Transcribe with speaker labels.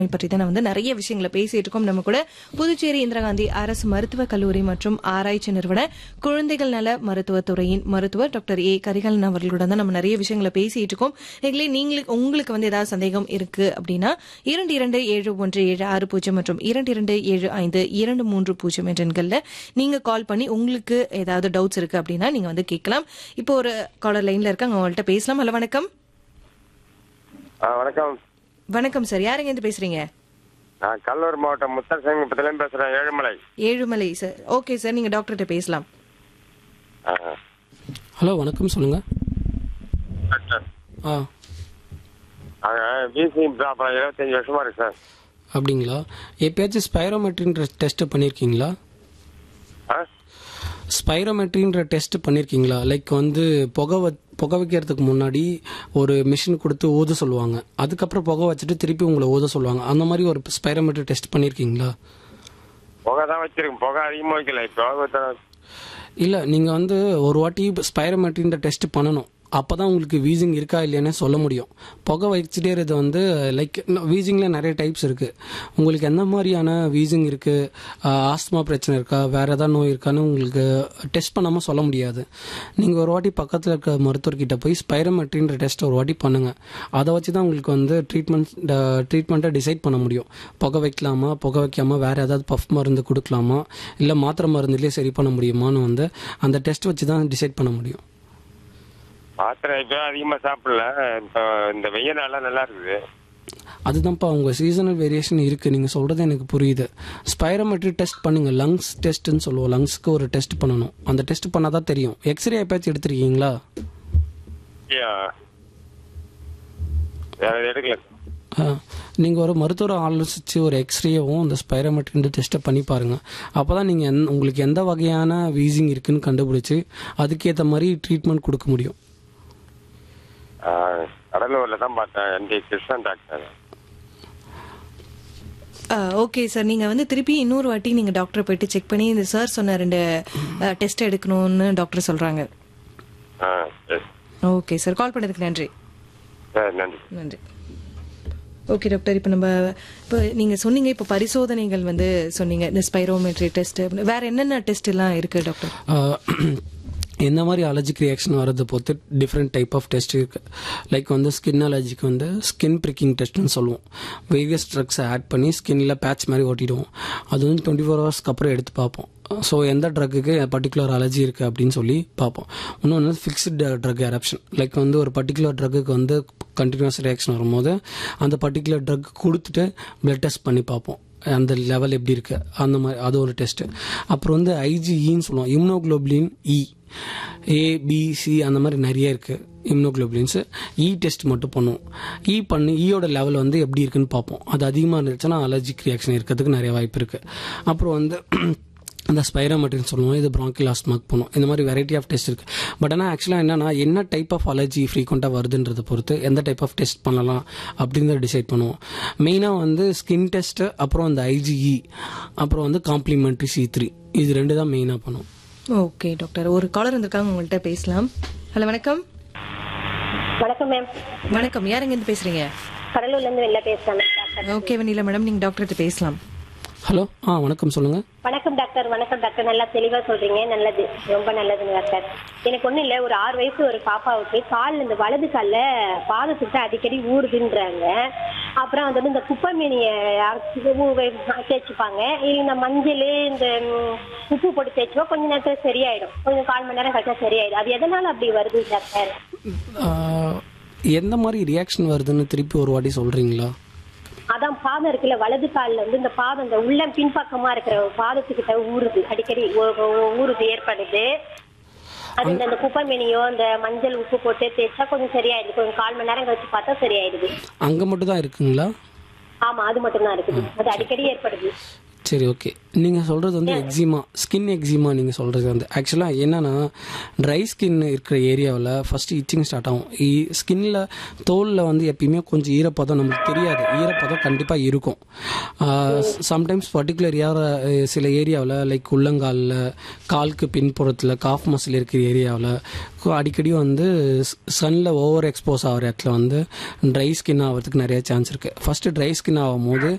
Speaker 1: பற்றி தான் வந்து நிறைய விஷயங்களை பேசிட்டு இருக்கோம் நம்ம கூட புதுச்சேரி இந்திரா காந்தி அரசு மருத்துவக் கல்லூரி மற்றும் ஆராய்ச்சி நிறுவன குழந்தைகள் நல மருத்துவத் துறையின் மருத்துவர் டாக்டர் ஏ கரிகாலன் அவர்களுடன் தான் நம்ம நிறைய விஷயங்களை பேசிட்டு இருக்கோம் நீங்களே நீங்களுக்கு உங்களுக்கு வந்து ஏதாவது சந்தேகம் இருக்கு அப்படின்னா இரண்டு இரண்டு ஏழு ஒன்று ஏழு ஆறு பூஜ்ஜியம் மற்றும் இரண்டு இரண்டு ஏழு ஐந்து இரண்டு மூன்று பூஜ்ஜியம் என்ற எண்கள்ல நீங்க கால் பண்ணி உங்களுக்கு ஏதாவது டவுட்ஸ் இருக்கு அப்படின்னா நீங்க வந்து கேட்கலாம் இப்போ ஒரு காலர் லைன்ல இருக்காங்க அவங்கள்ட்ட பேசலாம் ஹலோ வணக்கம்
Speaker 2: ஆ வணக்கம்
Speaker 1: வணக்கம் சார் யாருங்க இருந்து பேசுறீங்க
Speaker 2: நான் கடலூர் மாவட்டம் முத்தரசங்கத்துலேருந்து பேசுகிறேன் Ezhumalai
Speaker 1: Ezhumalai sir okay sir நீங்க டாக்டர்கிட்ட பேசலாம்
Speaker 2: ஆ
Speaker 3: ஹலோ வணக்கம் சொல்லுங்கள்
Speaker 2: டாக்டர்
Speaker 3: ஆ
Speaker 2: பிசி ப்ராப்ளம் இருபத்தஞ்சி வருஷமா இருக்கு சார்
Speaker 3: அப்படிங்களா எப்பயாச்சும் ஸ்பைரோமெட்ரின்ற டெஸ்ட் பண்ணியிருக்கீங்களா
Speaker 2: ஆ
Speaker 3: ஸ்பைரோமெட்ரின்ற டெஸ்ட் பண்ணியிருக்கீங்களா லைக் வந்து புகை வ புகை வைக்கிறதுக்கு முன்னாடி ஒரு மிஷின் கொடுத்து ஊத சொல்லுவாங்க அதுக்கப்புறம் புகை வச்சுட்டு திருப்பி உங்களை ஊத சொல்லுவாங்க அந்த மாதிரி ஒரு ஸ்பைரோமெட்ரி டெஸ்ட் பண்ணியிருக்கீங்களா
Speaker 2: புகை தான் வச்சிருக்கேன் புகை அதிகமாக வைக்கல இப்போ
Speaker 3: இல்லை நீங்கள் வந்து ஒரு வாட்டி ஸ்பைரோமெட்ரின்ற டெஸ்ட் பண்ணணும் அப்போ தான் உங்களுக்கு வீசிங் இருக்கா இல்லையானே சொல்ல முடியும் புகை வச்சுட்டே இருக்கிறது வந்து லைக் வீசிங்கில் நிறைய டைப்ஸ் இருக்குது உங்களுக்கு எந்த மாதிரியான வீசிங் இருக்குது ஆஸ்துமா பிரச்சனை இருக்கா வேறு ஏதாவது நோய் இருக்கான்னு உங்களுக்கு டெஸ்ட் பண்ணாமல் சொல்ல முடியாது நீங்கள் ஒரு வாட்டி பக்கத்தில் இருக்க மருத்துவர்கிட்ட போய் ஸ்பைரோமெட்ரின்ற டெஸ்ட் ஒரு வாட்டி பண்ணுங்கள் அதை வச்சு தான் உங்களுக்கு வந்து ட்ரீட்மெண்ட் ட்ரீட்மெண்ட்டை டிசைட் பண்ண முடியும் புகை வைக்கலாமா புகை வைக்காமல் வேறு ஏதாவது பஃப் மருந்து கொடுக்கலாமா இல்லை மாத்திரை மருந்துலேயே சரி பண்ண முடியுமான்னு வந்து அந்த டெஸ்ட் வச்சு தான் டிசைட் பண்ண முடியும்
Speaker 2: மாத்திரை இப்போ அதிகமாக சாப்பிடல இப்போ இந்த வெய்ய நாளாக நல்லா இருக்குது
Speaker 3: அதுதான்ப்பா உங்கள் சீசனல் வேரியேஷன் இருக்குது நீங்கள் சொல்கிறது எனக்கு புரியுது ஸ்பைரோமெட்ரி டெஸ்ட் பண்ணுங்கள் லங்ஸ் டெஸ்ட்டுன்னு சொல்லுவோம் லங்ஸ்க்கு ஒரு டெஸ்ட் பண்ணணும் அந்த டெஸ்ட் பண்ணால் தான் தெரியும் எக்ஸ்ரே எப்பயாச்சும் எடுத்திருக்கீங்களா
Speaker 2: ஐயா வேற எதுவும் எடுக்கல
Speaker 3: நீங்கள் ஒரு மருத்துவரை ஆலோசித்து ஒரு எக்ஸ்ரேவும் இந்த ஸ்பைரோமெட்ரின்ற டெஸ்ட்டை பண்ணி பாருங்கள் அப்போ தான் நீங்கள் எந் உங்களுக்கு எந்த வகையான வீசிங் இருக்குன்னு கண்டுபிடிச்சி அதுக்கேற்ற மாதிரி ட்ரீட்மெண்ட் கொடுக்க முடியும்
Speaker 2: ஆ, கடலூர்ல தான் பார்த்தேன் N D Krishnan doctor
Speaker 1: okay sir நீங்க வந்து திருப்பி இன்னொரு வாட்டி நீங்க டாக்டர் போயிட்டு செக் பண்ணி இந்த சார் சொன்ன ரெண்டு டெஸ்ட் எடுக்கணும்னு டாக்டர் சொல்றாங்க
Speaker 2: ஆ சரி
Speaker 1: ஓகே சார் கால் பண்ணதுக்கு நன்றி
Speaker 2: சரி நன்றி
Speaker 1: நன்றி ஓகே டாக்டர் இப்போ நம்ம இப்போ நீங்க சொன்னீங்க இப்போ பரிசோதனைகள் வந்து சொன்னீங்க இந்த ஸ்பைரோமெட்ரி டெஸ்ட் வேற என்னென்ன டெஸ்ட் எல்லாம் இருக்கு டாக்டர்
Speaker 3: ஆஹ் எந்த மாதிரி அலர்ஜிக் ரியாக்ஷன் வரதை பொறுத்து டிஃப்ரெண்ட் டைப் ஆஃப் டெஸ்ட் இருக்கு லைக் வந்து ஸ்கின் அலர்ஜிக்கு வந்து ஸ்கின் பிரிக்கிங் டெஸ்ட்னு சொல்லுவோம் வேரியஸ் ட்ரக்ஸை ஆட் பண்ணி ஸ்கின்ல பேட்ச் மாதிரி ஒட்டிடுவோம் அது வந்து டுவெண்ட்டி ஃபோர் ஹவர்ஸ்க்கு அப்புறம் எடுத்து பார்ப்போம் ஸோ எந்த ட்ரக்குக்கு பர்டிகுலர் அலர்ஜி இருக்குது அப்படின்னு சொல்லி பார்ப்போம் இன்னொன்று ஃபிக்ஸ்டு ட்ரக் எரப்ஷன் லைக் வந்து ஒரு பர்டிகுலர் ட்ரக்குக்கு வந்து கண்டினியூஸ் ரியாக்ஷன் வரும்போது அந்த பர்டிகுலர் ட்ரக் கொடுத்துட்டு பிளட் டெஸ்ட் பண்ணி பார்ப்போம் அந்த லெவல் எப்படி இருக்கு அந்த மாதிரி அது ஒரு டெஸ்ட் அப்புறம் வந்து ஐஜிஇன்னு சொல்லுவோம் இம்னோகுளோபிளின் இ ஏபிசி அந்த மாதிரி நிறைய இருக்கு இம்னோகுளோபிளின்ஸ் இ டெஸ்ட் மட்டும் பண்ணுவோம் இ பண்ணி ஈயோட லெவல் வந்து எப்படி இருக்குன்னு பார்ப்போம் அது அதிகமாக இருந்துச்சுன்னா அலர்ஜிக் ரியாக்ஷன் இருக்கிறதுக்கு நிறைய வாய்ப்பு இருக்கு அப்புறம் வந்து அந்த ஸ்பைரோமெட்ரின்னு சொல்லுவோம் இது ப்ராங்கில் ஆஸ்மாக் பண்ணுவோம் இந்த மாதிரி வெரைட்டி ஆஃப் டெஸ்ட் இருக்கு பட் ஆனால் ஆக்சுவலாக என்னன்னா என்ன டைப் ஆஃப் அலர்ஜி ஃப்ரீக்வெண்ட்டாக வருதுன்றதை பொறுத்து எந்த டைப் ஆஃப் டெஸ்ட் பண்ணலாம் அப்படின்றத டிசைட் பண்ணுவோம் மெயினாக வந்து ஸ்கின் டெஸ்ட் அப்புறம் அந்த ஐஜிஇ அப்புறம் வந்து காம்ப்ளிமெண்ட்ரி சி த்ரீ இது ரெண்டு தான் மெயினாக பண்ணுவோம்
Speaker 1: ஓகே டாக்டர் ஒரு காலர் வந்திருக்காங்க உங்கள்கிட்ட பேசலாம் ஹலோ வணக்கம்
Speaker 4: வணக்கம் மேம்
Speaker 1: வணக்கம் யாருங்க இருந்து பேசுறீங்க
Speaker 4: கடலூர்ல இருந்து வெளில பேசுறேன் டாக்டர்
Speaker 1: ஓகே வெண்ணிலா மேடம் நீங்க டாக்டர்கிட்ட பேசலாம்
Speaker 3: ஹலோ ஆ வணக்கம் சொல்லுங்கள்
Speaker 4: வணக்கம் டாக்டர் வணக்கம் டாக்டர் நல்லா தெளிவா சொல்றீங்க நல்லது ரொம்ப நல்லதுங்க டாக்டர் எனக்கு ஒண்ணும் இல்ல ஒரு ஆறு வயசு ஒரு பாப்பாவுக்கு கால்ல இந்த வலது கால்ல பாதத்துக்கு அடிக்கடி ஊறுதுன்றாங்க அப்புறம் அது வந்து இந்த குப்பைமீனிய அரைச்சு ஊ- வே- தேய்ச்சிப்பாங்க இந்த மஞ்சள் இந்த ம், உப்பு போட்டு தேய்ச்சுப்பா கொஞ்ச நேரத்துல சரியாயிடும் கொஞ்சம் கால் மணி நேரம் கழிச்சா சரியாயிடும் அது எதனால அப்படி வருது டாக்டர்
Speaker 3: ஆஹ், எந்த மாதிரி ரியாக்ஷன் வருதுன்னு திருப்பி ஒரு வாட்டி சொல்கிறீங்களா
Speaker 4: அதான் பாதம் இருக்குல்ல வலது கால்ல வந்து இந்த பாதம் இந்த உள்ள பின்பக்கமா இருக்கிற பாதத்துக்கிட்ட ஊறுது அடிக்கடி ஊ- ஊ- ஊறுது ஏற்படுது அது இந்த இந்த குப்பை மீனியோ இந்த மஞ்சள் உப்பு போட்டு தேய்ச்சா கொஞ்சம் சரியாயிடுது கொஞ்சம் கால் மணி நேரம் கழிச்சு பார்த்தா சரியாயிடுது
Speaker 3: அங்கே மட்டும் தான் இருக்குங்களா
Speaker 4: ஆமா அது மட்டும் தான் இருக்குது அது அடிக்கடி ஏற்படுது
Speaker 3: சரி ஓகே நீங்கள் சொல்கிறது வந்து எக்ஸிமா ஸ்கின் எக்ஸிமா நீங்கள் சொல்கிறது வந்து ஆக்சுவலாக என்னன்னா ட்ரை ஸ்கின் இருக்கிற ஏரியாவில் ஃபஸ்ட்டு இச்சிங் ஸ்டார்ட் ஆகும் ஸ்கின்னில் தோலில் வந்து எப்பயுமே கொஞ்சம் ஈரப்பதம் நமக்கு தெரியாது ஈரப்பதம் கண்டிப்பாக இருக்கும் சம்டைம்ஸ் பர்டிகுலர் ஏரியா சில ஏரியாவில் லைக் உள்ளங்காலில் காலுக்கு பின்புறத்தில் காஃப் மசில் இருக்கிற ஏரியாவில் அடிக்கடி வந்து சன்னில் ஓவர் எக்ஸ்போஸ் ஆகிற இடத்துல வந்து ட்ரை ஸ்கின் ஆகிறதுக்கு நிறைய சான்ஸ் இருக்குது ஃபஸ்ட்டு ட்ரை ஸ்கின் ஆகும் போது